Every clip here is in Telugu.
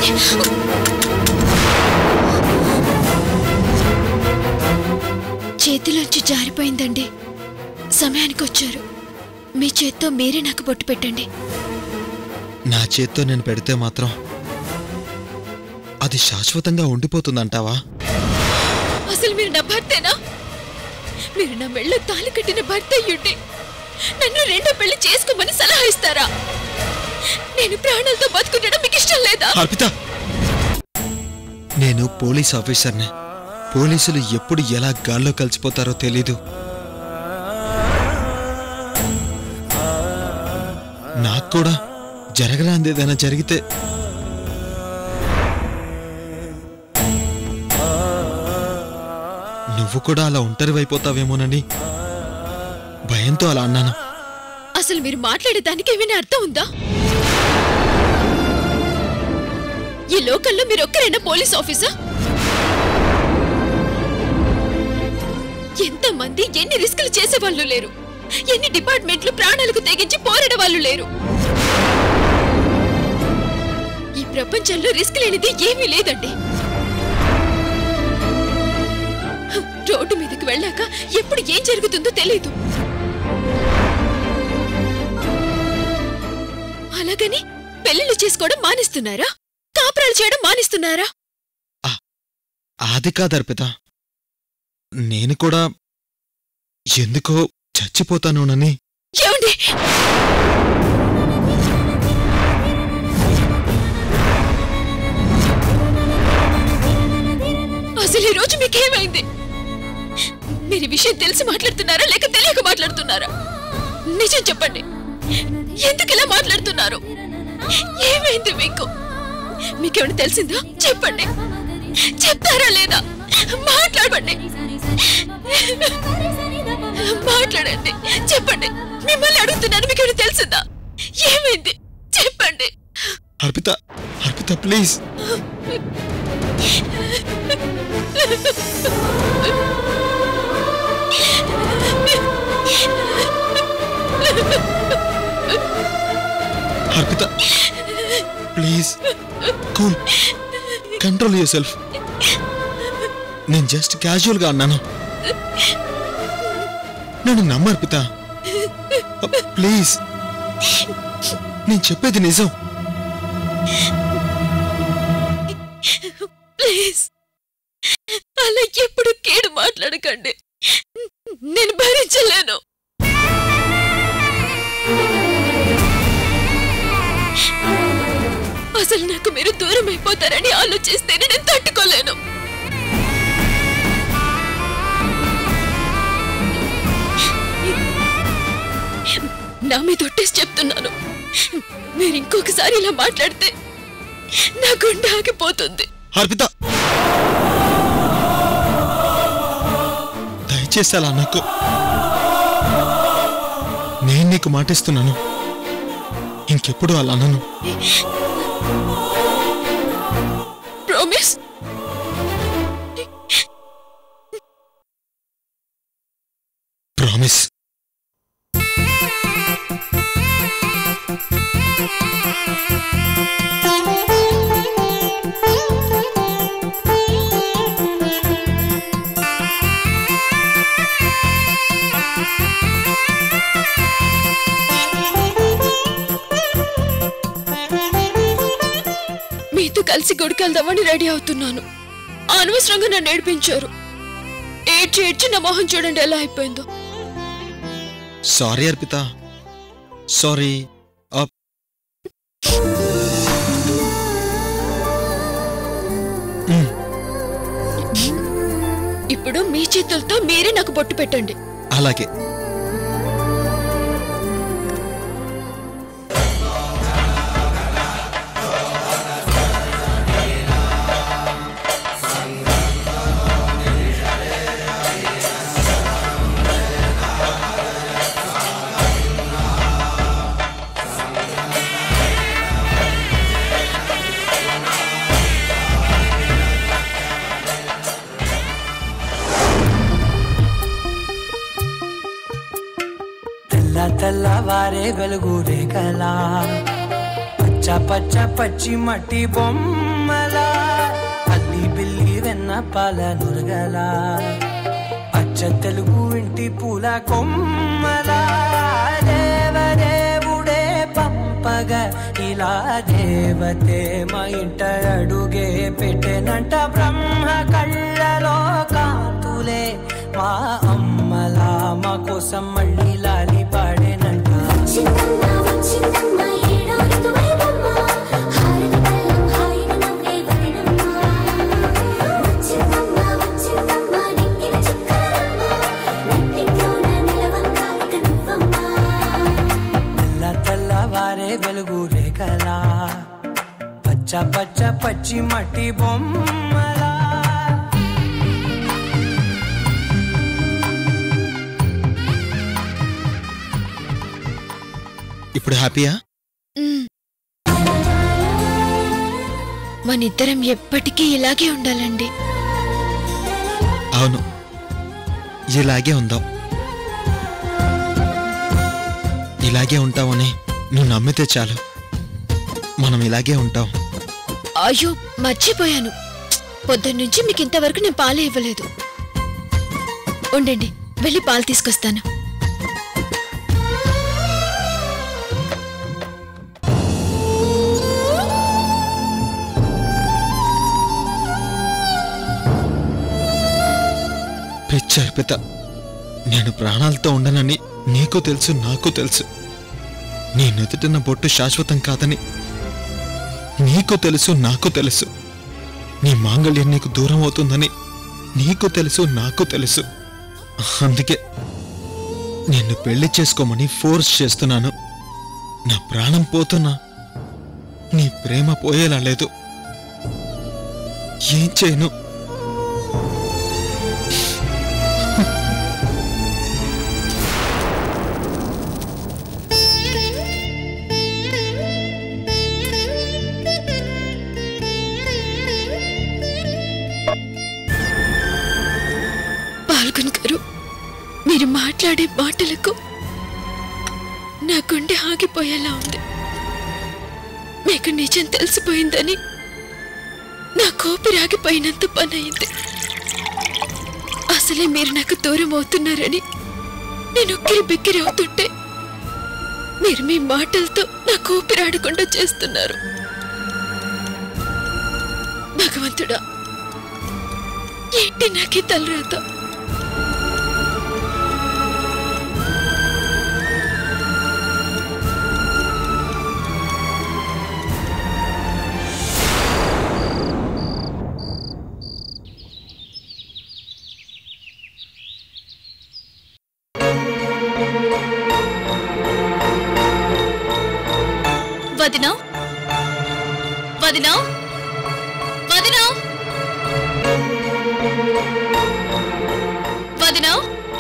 చేతిలోంచి జారిపోయిందండి సమయానికి వచ్చారు మీ చేత్తో మీరే నాకు బొట్టు పెట్టండి నా చేత్తో నేను పెడితే మాత్రం అది శాశ్వతంగా ఉండిపోతుందంటావా అసలు మీరు నా భర్తేనా మీరు నా మెళ్ళ తాళి కట్టిన భర్త అయ్యుండి నన్ను రెండో పెళ్లి చేసుకోమని సలహా ఇస్తారా నేను ప్రాణాలతో బతుకుండడం మీకు ఇష్టం లేదా అర్పిత నేను పోలీస్ ఆఫీసర్ని పోలీసులు ఎప్పుడు ఎలా గాల్లో కలిసిపోతారో తెలీదు నాకు కూడా జరగరాంది ఏదైనా జరిగితే నువ్వు కూడా అలా ఒంటరివైపోతావేమోనని భయంతో అలా అన్నాను అసలు మీరు మాట్లాడే దానికి ఏమైనా అర్థం ఉందా ఈ లోకల్లో మీరు ఒక్కరైనా పోలీస్ ఆఫీసర్ ఎంతమంది ఎన్ని రిస్కులు చేసే వాళ్ళు లేరు ఎన్ని డిపార్ట్మెంట్లు ప్రాణాలకు తెగించి పోరాడే వాళ్ళు లేరు ఈ ప్రపంచంలో రిస్క్ లేనిది ఏమీ లేదండి రోడ్డు మీదకి వెళ్ళాక ఎప్పుడు ఏం జరుగుతుందో తెలియదు అలాగని పెళ్లిళ్ళు చేసుకోవడం మానేస్తున్నారా కాపురాలు చేయడం మానేస్తున్నారా అది కాదు అర్పిత నేను కూడా ఎందుకో చచ్చిపోతానోనని ఏమండి అసలు ఈ రోజు మీకేమైంది మీరు ఈ విషయం తెలిసి మాట్లాడుతున్నారా లేక తెలియక మాట్లాడుతున్నారా నిజం చెప్పండి ఎందుకు ఇలా మాట్లాడుతున్నారు ఏమైంది మీకు మీకేమైనా తెలిసిందా చెప్పండి చెప్తారా లేదా మాట్లాడండి మాట్లాడండి చెప్పండి మిమ్మల్ని అడుగుతున్నాను మీకు ఏమైనా తెలిసిందా ఏమైంది చెప్పండి Arpita Arpita please Arpita please cool control yourself నేను జస్ట్ క్యాజువల్గా అన్నాను నన్ను నమ్ము అర్పిత ప్లీజ్ నేను చెప్పేది నిజం ప్లీజ్ అలా ఎప్పుడు కేడు మాట్లాడకండి నేను భరించలేను అసలు నాకు మీరు దూరం అయిపోతారని ఆలోచిస్తేనే నేను తట్టుకోలేను నా మీద ఒట్టేసి చెప్తున్నాను మీరు ఇంకొకసారి ఇలా మాట్లాడితే నా గుండె ఆగిపోతుంది అర్పిత దయచేసి అలా నాకు నేను నీకు మాటిస్తున్నాను ఇంకెప్పుడు అలా అన్నాను ప్రామిస్ ప్రామిస్ మీతో కలిసి గుడికెళ్దామని రెడీ అవుతున్నాను అనవసరంగా నన్ను ఏడిపించారు ఏడ్చి ఏడ్చి నా మొహం చూడండి ఎలా అయిపోయిందో సారీ అర్పిత సారీ అప్ ఇప్పుడు మీ చేతులతో మీరే నాకు బొట్టు పెట్టండి అలాగే తెల్ల తెల్లవారే వెలుగు రేఖలా పచ్చ పచ్చ పచ్చి మట్టి బొమ్మ పాల నురగలా అచ్చ తెలుగు ఇంటి పూల కొమ్మలా దేవదేవుడే పంపగా ఇలా దేవతే మా ఇంట అడుగే పెట్టెనంట బ్రహ్మ కళ్ళలో కాంతులే మా అమ్మలా మా కోసం మళ్ళీ లాలి పాడేనంట చిన్నమ్మ వచ్చిందమ్మ ఏడో ఋతువైవమ్మ హారతి పళ్ళం హాయిగా నవ్వే వదనమ్మ వచ్చిందమ్మ వచ్చిందమ్మ నెక్కిన చుక్కలమ్మ నెట్టింట్లోన నిలవంగా ఇక నువ్వమ్మ తెల్ల తెల్లవారే వెలుగు రేఖలా పచ్చ పచ్చ పచ్చి మట్టి బొమ్మలా ఇప్పుడు హ్యాపీయా మనిద్దరం ఎప్పటికీ ఇలాగే ఉండాలండి అవును ఇలాగే ఉందాం ఇలాగే ఉంటామని నువ్వు నమ్మితే చాలు మనం ఇలాగే ఉంటాం అయ్యో మర్చిపోయాను పొద్దున్నుంచి మీకు ఇంతవరకు నేను పాలే ఇవ్వలేదు ఉండండి వెళ్ళి పాలు తీసుకొస్తాను పిచ్చర్పిత నేను ప్రాణాలతో ఉండనని నీకు తెలుసు నాకు తెలుసు నీ నుదుటిన బొట్టు శాశ్వతం కాదని నీకు తెలుసు నాకు తెలుసు నీ మాంగళ్యం నీకు దూరం అవుతుందని నీకు తెలుసు నాకు తెలుసు అందుకే నిన్ను పెళ్లి చేసుకోమని ఫోర్స్ చేస్తున్నాను నా ప్రాణం పోతున్నా నీ ప్రేమ పోయేలా లేదు ఏం చేయను పాల్గొన్ గారు మీరు మాట్లాడే మాటలకు నా గుండె ఆగిపోయేలా ఉంది మీకు నిజం తెలిసిపోయిందని నా కోపిరాగిపోయినంత పని అయింది అసలే మీరు నాకు దూరం అవుతున్నారని నేను ఉక్కిరి బిక్కిరి అవుతుంటే మీరు మీ మాటలతో నా కోపిరాడకుండా చేస్తున్నారు భగవంతుడా ఏంటి నాకే తలరాత వదినా వదినా వదినా వదినా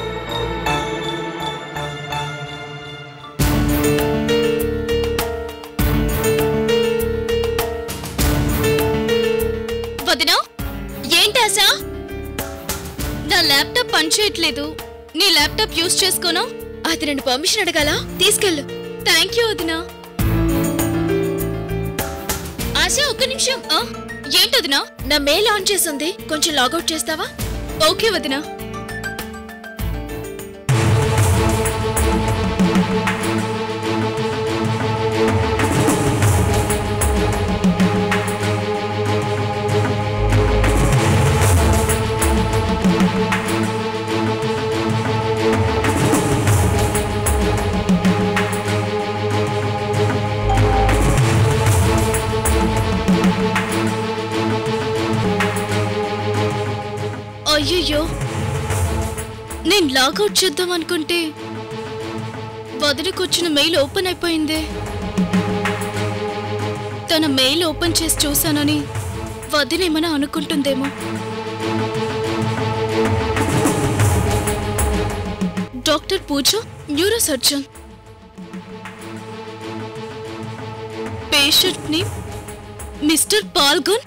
వదినా ఏంటి ఆశ నా ల్యాప్టాప్ పనిచేయట్లేదు నీ ల్యాప్టాప్ యూజ్ చేసుకోను అది నేను పర్మిషన్ అడగాల తీసుకెళ్ళు థ్యాంక్ యూ వదినా ఆశ ఒక్క నిమిషం ఏంటి వదినా నా మెయిల్ ఆన్ చేసింది కొంచెం లాగౌట్ చేస్తావా ఓకే వదినా అయ్యయ్యో నేను లాగౌట్ చేద్దాం అనుకుంటే వదిలికొచ్చిన మెయిల్ ఓపెన్ అయిపోయిందే తన మెయిల్ ఓపెన్ చేసి చూశానని వదినేమని అనుకుంటుందేమో doctor Pooja neuro surgeon patient ని మిస్టర్ పాల్గొన్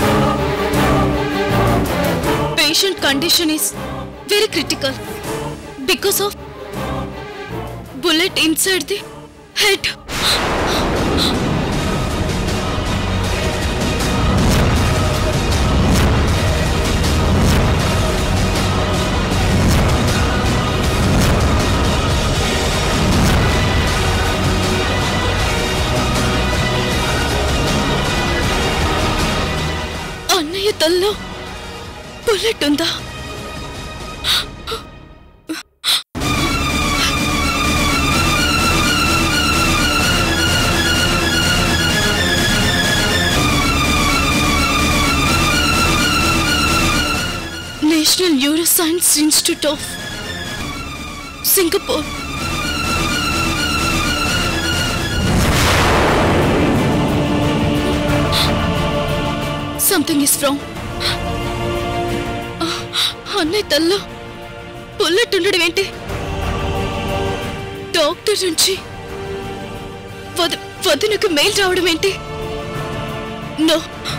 patient condition is very critical because of bullet inside the head అన్నయ్య తల్లో బుల్లెట్ ఉందా National Neuroscience Institute of Singapore something is wrong అన్నయ్య తల్లో బుల్లెట్ ఉండడం ఏంటి డాక్టర్ నుంచి వద వదినకు మెయిల్ రావడం ఏంటి నో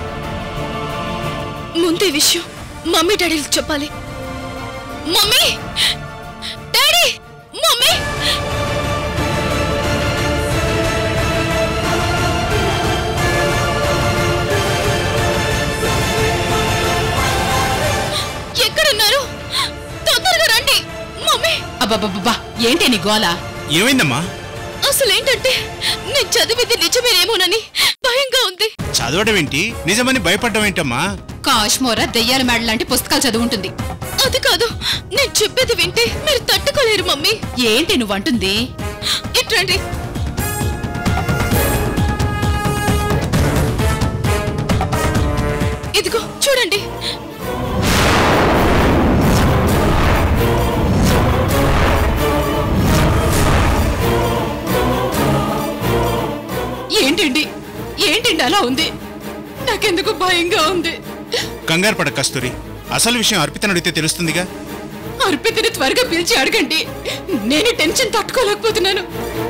ముందే విషయం మమ్మీ డాడీలకు చెప్పాలి మమ్మీ డాడీ మమ్మీ ఎక్కడున్నారు తొందరగా రండి మమ్మీ అబ్బబ్బబ్బా ఏంటి నీ గోల ఏమైందమ్మా అసలు ఏంటంటే నేను చదివింది నిజమేనేమోనని భయంగా ఉంది చదవడం ఏంటి నిజమని భయపడడం ఏంటమ్మా కాశ్మోరా దెయ్యాల మేడ లాంటి పుస్తకాలు చదువుంటుంది అది కాదు నేను చెప్పేది వింటే మీరు తట్టుకోలేరు మమ్మీ ఏంటి నువ్వంటుంది ఇట్రండి ఇదిగో చూడండి ఏంటండి ఏంటండి అలా ఉంది నాకెందుకు భయంగా ఉంది కంగారు పడ కస్తూరి అసలు విషయం అర్పితను అడిగితే తెలుస్తుందిగా అర్పితని త్వరగా పిలిచి అడగండి నేను టెన్షన్ తట్టుకోలేకపోతున్నాను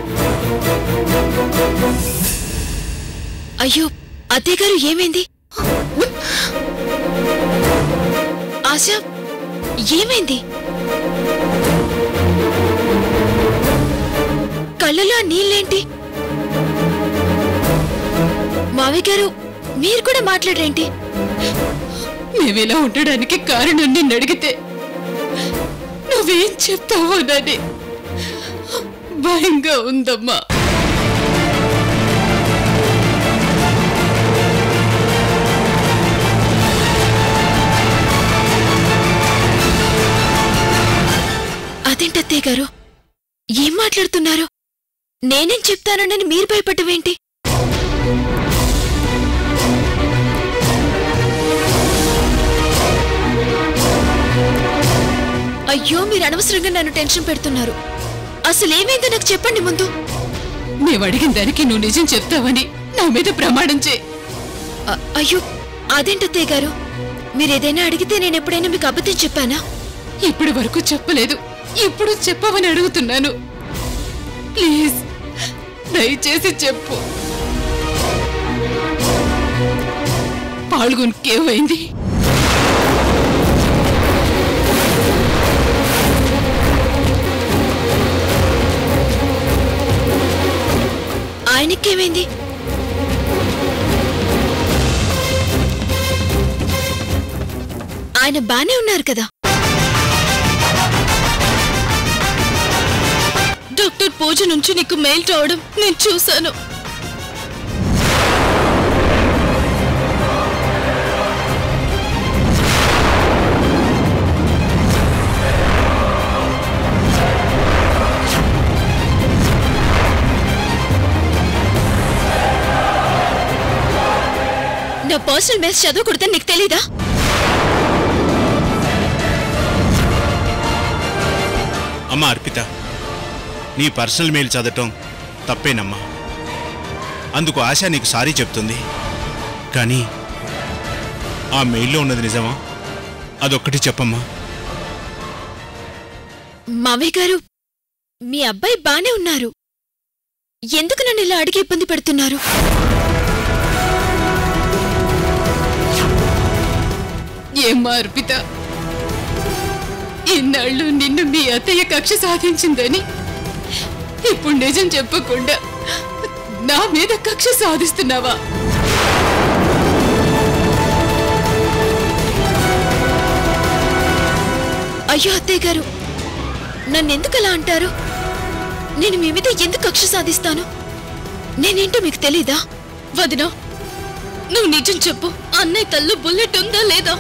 అయ్యో అత్తయ్య గారు ఏమైంది ఆశ ఏమైంది కళ్ళలో ఆ నీళ్ళేంటి మావయ్య గారు మీరు కూడా మాట్లాడరేంటి మేమిలా ఉండడానికి కారణం నిన్ను అడిగితే నువ్వేం చెప్తావోనని భయంగా ఉందమ్మా అదేంటత్తయ్య గారు ఏం మాట్లాడుతున్నారు నేనేం చెప్తానని మీరు భయపడ్డవేంటి అయ్యో మీరు అనవసరంగా నన్ను టెన్షన్ పెడుతున్నారు అసలు ఏమైందో నాకు చెప్పండి ముందు మేము అడిగిన దానికి నువ్వు నిజం చెప్తావని నా మీద ప్రమాణం చే అ- అయ్యో అదేంటత్తయ్య గారు మీరు ఏదైనా అడిగితే నేను ఎప్పుడైనా మీకు అబద్ధం చెప్పానా ఇప్పటి వరకు చెప్పలేదు ఇప్పుడు చెప్పవని అడుగుతున్నాను ప్లీజ్ దయచేసి చెప్పు పాల్గొనకేమైంది ఆయనకేమైంది ఆయన బానే ఉన్నారు కదా డాక్టర్ పూజ నుంచి నీకు మెయిల్ రావడం నేను చూశాను నా పర్సనల్ మెయిల్స్ చదవకూడదని నీకు తెలీదా అమ్మా అర్పిత నీ పర్సనల్ మెయిల్ చదవటం తప్పేనమ్మా అందుకు ఆశ నీకు సారీ చెప్తుంది కానీ ఆ మెయిల్లో ఉన్నది నిజమా అదొక్కటి చెప్పమ్మా మామయ్య గారు మీ అబ్బాయి బానే ఉన్నారు ఎందుకు నన్ను ఇలా అడిగి ఇబ్బంది పెడుతున్నారు ఏమ్మా అర్పిత ఇన్నాళ్ళు నిన్ను మీ అత్తయ్య కక్ష సాధించిందని ఇప్పుడు నిజం చెప్పకుండా నా మీద కక్ష సాధిస్తున్నావా అయ్యో అత్తయ్య గారు నన్నెందుకు అలా అంటారు నేను మీ మీద ఎందుకు కక్ష సాధిస్తాను నేనేంటో మీకు తెలీదా వదినా నువ్వు నిజం చెప్పు అన్నయ్య తల్లు బుల్లెట్ ఉందా లేదా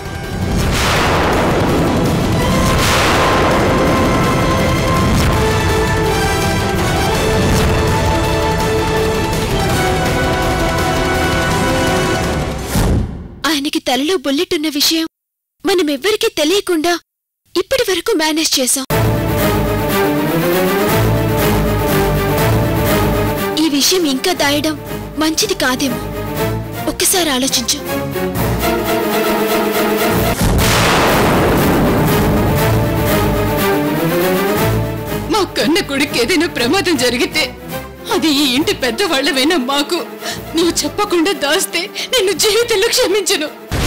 ఆయనకి తలలో బుల్లెట్ ఉన్న విషయం మనమెవ్వరికీ తెలియకుండా ఇప్పటి వరకు మేనేజ్ చేశాం ఈ విషయం ఇంకా దాయడం మంచిది కాదేమో ఒక్కసారి ఆలోచించు మా కన్న కొడుకు ఏదైనా ప్రమాదం జరిగితే అది ఈ ఇంటి పెద్దవాళ్లవైనా మాకు నువ్వు చెప్పకుండా దాస్తే నిన్ను జీవితంలో క్షమించను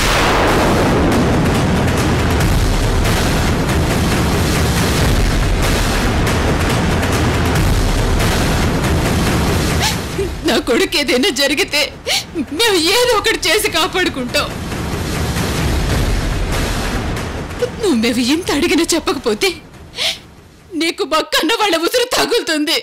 నా కొడుకు ఏదైనా జరిగితే మేము ఏదో ఒకటి చేసి కాపాడుకుంటాం నువ్వు మేము ఇంత అడిగినా చెప్పకపోతే నీకు మా కన్న వాళ్ళ ఉసురు తగులుతుంది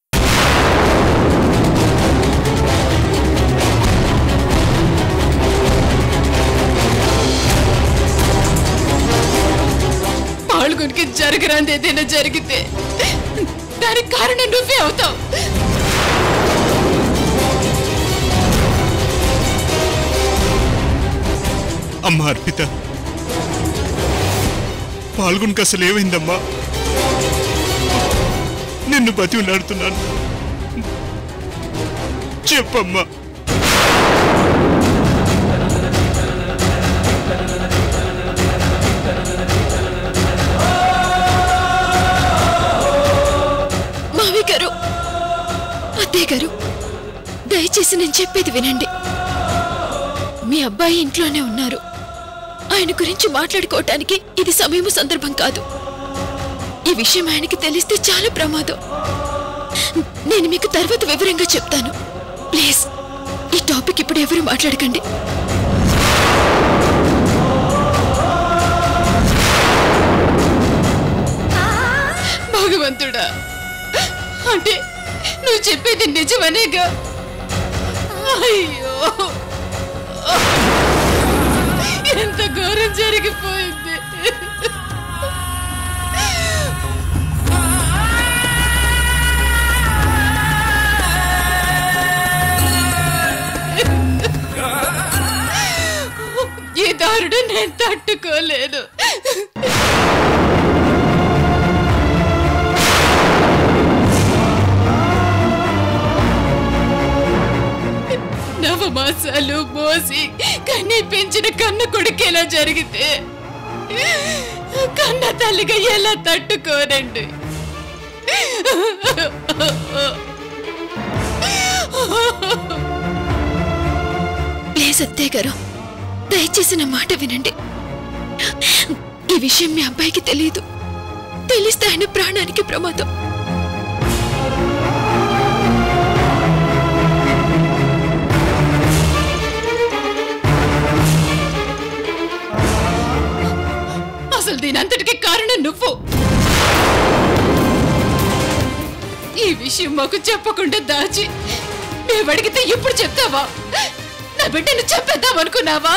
పాల్గొనికి జరగరాంది ఏదైనా జరిగితే దానికి కారణం నువ్వే అవుతావు అమ్మా అర్పిత పాల్గొనక అసలు ఏమైందమ్మా నిన్ను బతి ఉన్నాడుతున్నాను చెప్పమ్మా మావి గారు అత్తయ్య గారు దయచేసి నేను చెప్పేది వినండి మీ అబ్బాయి ఇంట్లోనే ఉన్నారు ఆయన గురించి మాట్లాడుకోవటానికి ఇది సమయం సందర్భం కాదు ఈ విషయం ఆయనకి తెలిస్తే చాలా ప్రమాదం నేను మీకు తర్వాత వివరంగా చెప్తాను ప్లీజ్ ఈ టాపిక్ ఇప్పుడు ఎవరు మాట్లాడకండి భగవంతుడా అంటే నువ్వు చెప్పేది నిజమనేగా అయ్యో ఎంత ఘోరం జరిగిపోయింది ఈ దారుడు నేను తట్టుకోలేను నవమాసాలు మోసి కన్నీ పెంచిన కన్న కొడుకేలా జరిగితే కన్న తల్లిగా ఎలా తట్టుకోనండి ప్లీజ్ అత్తయ్య గారు దయచేసి నా మాట వినండి ఈ విషయం మీ అబ్బాయికి తెలియదు తెలిస్తే ఆయన ప్రాణానికి ప్రమాదం అసలు దీనంతటికి కారణం నువ్వు ఈ విషయం మాకు చెప్పకుండా దాచి మేము అడిగితే ఇప్పుడు చెప్తావా నా బిడ్డను చెప్పేద్దాం అనుకున్నావా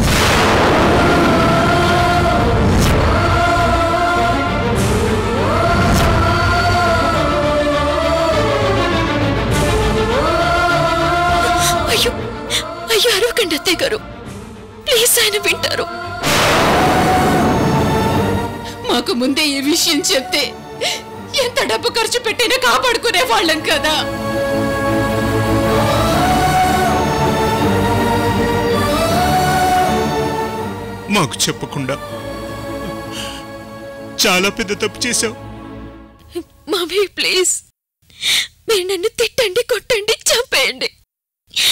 అయ్యో అయ్యో అరవకండి అత్తయ్య గారు ప్లీజ్ ఆయన వింటారు మాకు ముందే ఈ విషయం చెప్తే ఎంత డబ్బు ఖర్చు పెట్టినా కాపాడుకునే వాళ్ళం కదా మాకు చెప్పకుండా చాలా పెద్ద తప్పు చేశావు మామీ ప్లీజ్ మీరు నన్ను తిట్టండి కొట్టండి చంపేయండి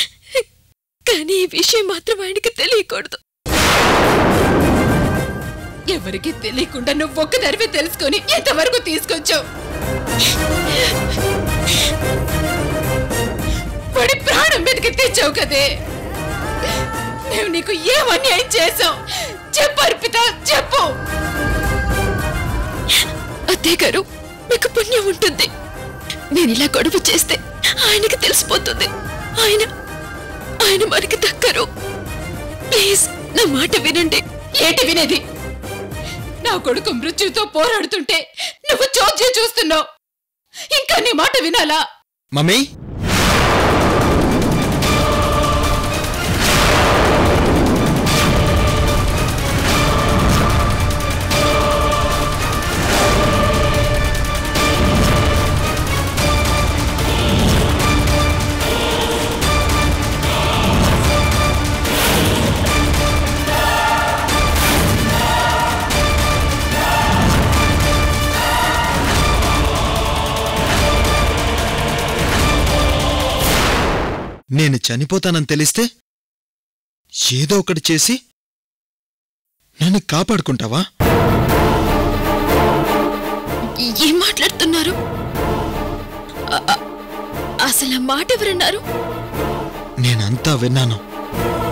కానీ ఈ విషయం మాత్రం ఆయనకి తెలియకూడదు ఎవరికి తెలియకుండా నువ్వు ఒక్కదానివే తెలుసుకొని ఎంతవరకు తీసుకొచ్చావు వాడి ప్రాణం మీదకి తెచ్చావు కదే మేము నీకు ఏం అన్యాయం చేసాం చెప్పు అర్పిత చెప్పు అత్తయ్య గారు మీకు పుణ్యం ఉంటుంది నేను ఇలా గొడవ చేస్తే ఆయనకి తెలిసిపోతుంది ఆయన ఆయన మనకి దక్కరు ప్లీజ్ నా మాట వినండి ఏంటి వినేది నా కొడుకు మృత్యుతో పోరాడుతుంటే నువ్వు చోద్యం చూస్తున్నావు ఇంకా నీ మాట వినాలా మమ్మీ నేను చనిపోతానని తెలిస్తే ఏదో ఒకటి చేసి నన్ను కాపాడుకుంటావా ఏం మాట్లాడుతున్నారు అ- అ- అసలు ఆ మాట ఎవరన్నారు నేనంతా విన్నాను